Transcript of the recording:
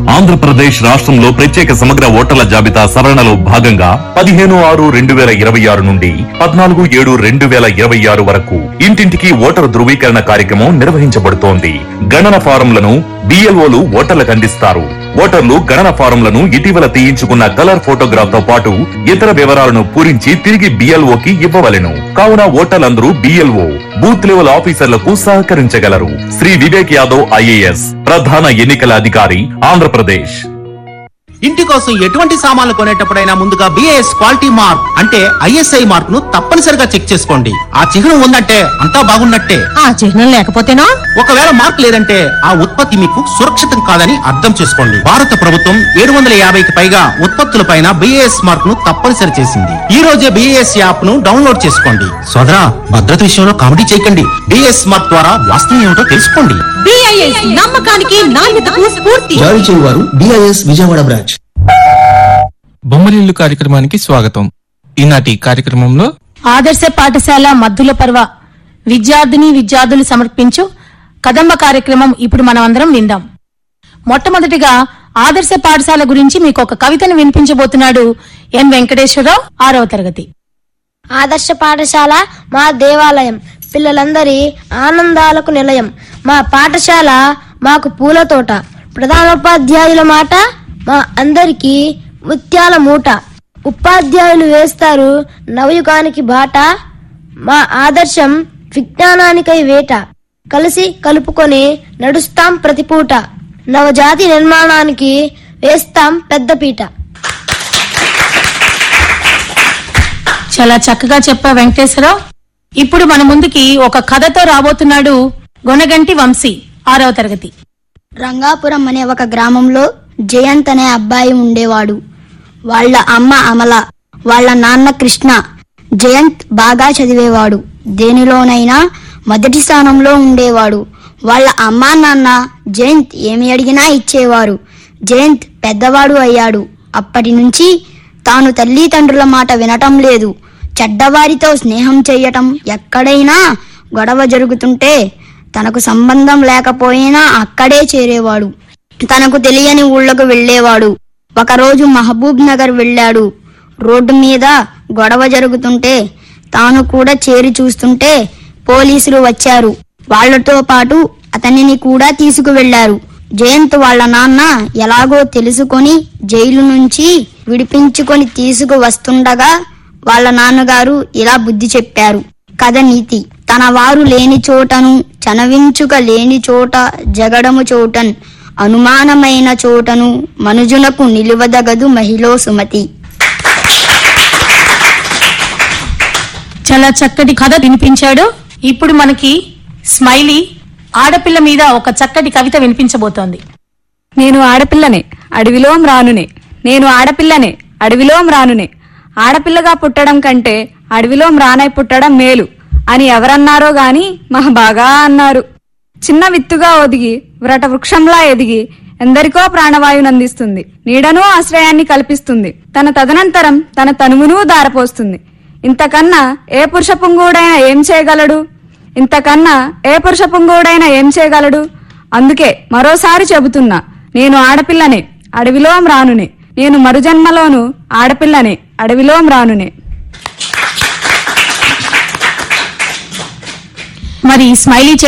ఆంధ్రప్రదేశ్ రాష్ట్రంలో ప్రత్యేక సమగ్ర ఓటర్ల జాబితా సవరణలో భాగంగా పదిహేను ఆరు రెండు వేల ఇరవై ఆరు నుండి పద్నాలుగు ఏడు రెండు వేల ఇరవై ఆరు వరకు ఇంటింటికి ఓటరు ధృవీకరణ కార్యక్రమం నిర్వహించబడుతోంది గణన ఫారంలను బిఎల్ఓలు ఓటర్లకు అందిస్తారు ఓటర్లు గణన ఫారంలను ఇటీవల తీయించుకున్న కలర్ ఫోటోగ్రాఫ్ తో పాటు ఇతర వివరాలను పూరించి తిరిగి బిఎల్ఓకి ఇవ్వవలెను కావున ఓటర్లందరూ బిఎల్ఓ బూత్ లెవెల్ ఆఫీసర్లకు సహకరించగలరు శ్రీ వివేక్ యాదవ్ ఐఏఎస్ ప్రధాన ఎన్నికల అధికారి ఆంధ్రప్రదేశ్ ఇంటి కోసం ఎటువంటి సామాన్లు కొనేటప్పుడైనా ముందుగా బిఏఎస్ క్వాలిటీ మార్క్ అంటే ఐఎస్ఐ మార్క్ ను తప్పనిసరిగా చెక్ చేసుకోండి ఆ చిహ్నం ఉందంటే అంతా బాగున్నట్టే ఆ చిహ్నం లేకపోతేనా ఒకవేళ మార్క్ లేదంటే ఆ ఉత్పత్తి మీకు సురక్షితం కాదని అర్థం చేసుకోండి భారత ప్రభుత్వం ఏడు వందల యాభైకి పైగా ఉత్పత్తులపైన బిఏఎస్ మార్క్ ను తప్పనిసరి చేసింది ఈ రోజే బిఏఎస్ యాప్ ను డౌన్లోడ్ చేసుకోండి సోదరా భద్రత విషయంలో కామెడీ చేయకండి బిఏఎస్ మార్క్ ద్వారా వాస్తవం ఏమిటో తెలుసుకోండి బిఐఎస్ నమ్మకానికి నాణ్యతకు స్ఫూర్తి జారీ చేయువారు డిఐఎస్ విజయవాడ బ్రాంచ్ బొమ్మరిల్లు కార్యక్రమానికి స్వాగతం ఈనాటి కార్యక్రమంలో ఆదర్శ పాఠశాల మద్దుల పర్వ విద్యార్థిని విద్యార్థులు సమర్పించు కదంబ కార్యక్రమం ఇప్పుడు మనం అందరం విందాం మొట్టమొదటిగా ఆదర్శ పాఠశాల గురించి మీకు ఒక కవితను వినిపించబోతున్నాడు ఎన్ వెంకటేశ్వరరావు ఆరవ తరగతి ఆదర్శ పాఠశాల మా దేవాలయం పిల్లలందరి ఆనందాలకు నిలయం మా పాఠశాల మాకు పూల తోట ప్రధానోపాధ్యాయుల మాట మా అందరికీ ముత్యాల మూట ఉపాధ్యాయులు వేస్తారు నవయుగానికి బాట మా ఆదర్శం విజ్ఞానానికై వేట కలిసి కలుపుకొని నడుస్తాం ప్రతిపూట నవజాతి నిర్మాణానికి వేస్తాం పెద్దపీట చాలా చక్కగా చెప్పా వెంకటేశ్వరరావు ఇప్పుడు మన ముందుకి ఒక కథతో రాబోతున్నాడు గొనగంటి వంశీ ఆరవ తరగతి రంగాపురం అనే ఒక గ్రామంలో జయంత్ అనే అబ్బాయి ఉండేవాడు వాళ్ళ అమ్మ అమల వాళ్ళ నాన్న కృష్ణ జయంత్ బాగా చదివేవాడు దేనిలోనైనా మొదటి స్థానంలో ఉండేవాడు వాళ్ళ అమ్మా నాన్న జయంత్ ఏమి అడిగినా ఇచ్చేవారు జయంత్ పెద్దవాడు అయ్యాడు అప్పటి నుంచి తాను తల్లిదండ్రుల మాట వినటం లేదు చెడ్డవారితో స్నేహం చేయటం ఎక్కడైనా గొడవ జరుగుతుంటే తనకు సంబంధం లేకపోయినా అక్కడే చేరేవాడు తనకు తెలియని ఊళ్ళకు వెళ్ళేవాడు ఒకరోజు మహబూబ్ నగర్ వెళ్ళాడు రోడ్డు మీద గొడవ జరుగుతుంటే తాను కూడా చేరి చూస్తుంటే పోలీసులు వచ్చారు వాళ్ళతో పాటు అతనిని కూడా తీసుకువెళ్లారు జయంత్ వాళ్ళ నాన్న ఎలాగో తెలుసుకొని జైలు నుంచి విడిపించుకొని తీసుకు వస్తుండగా వాళ్ళ నాన్నగారు ఇలా బుద్ధి చెప్పారు కథ నీతి తన వారు లేని చోటను చనవించుక లేని చోట జగడము చోటన్ అనుమానమైన చోటను మనుజునకు నిలువదగదు మహిళో సుమతి చాలా చక్కటి కథ వినిపించాడు ఇప్పుడు మనకి స్మైలీ ఆడపిల్ల మీద ఒక చక్కటి కవిత వినిపించబోతోంది నేను ఆడపిల్లనే అడవిలో రానునే నేను ఆడపిల్లనే అడవిలో రానునే ఆడపిల్లగా పుట్టడం కంటే అడవిలో రానై పుట్టడం మేలు అని ఎవరన్నారో గాని మహా బాగా అన్నారు చిన్న విత్తుగా ఒదిగి వ్రట వృక్షంలా ఎదిగి ఎందరికో ప్రాణవాయునందిస్తుంది నీడను ఆశ్రయాన్ని కల్పిస్తుంది తన తదనంతరం తన తనువును దారపోస్తుంది ఇంతకన్నా ఏ పురుష పుంగుడైనా ఏం చేయగలడు ఇంతకన్నా ఏ పురుష పుంగుడైనా ఏం చేయగలడు అందుకే మరోసారి చెబుతున్నా నేను ఆడపిల్లనే అడవిలో రానునే నేను మరుజన్మలోను ఆడపిల్లనే అడవిలో రానునే మరి స్మైలీ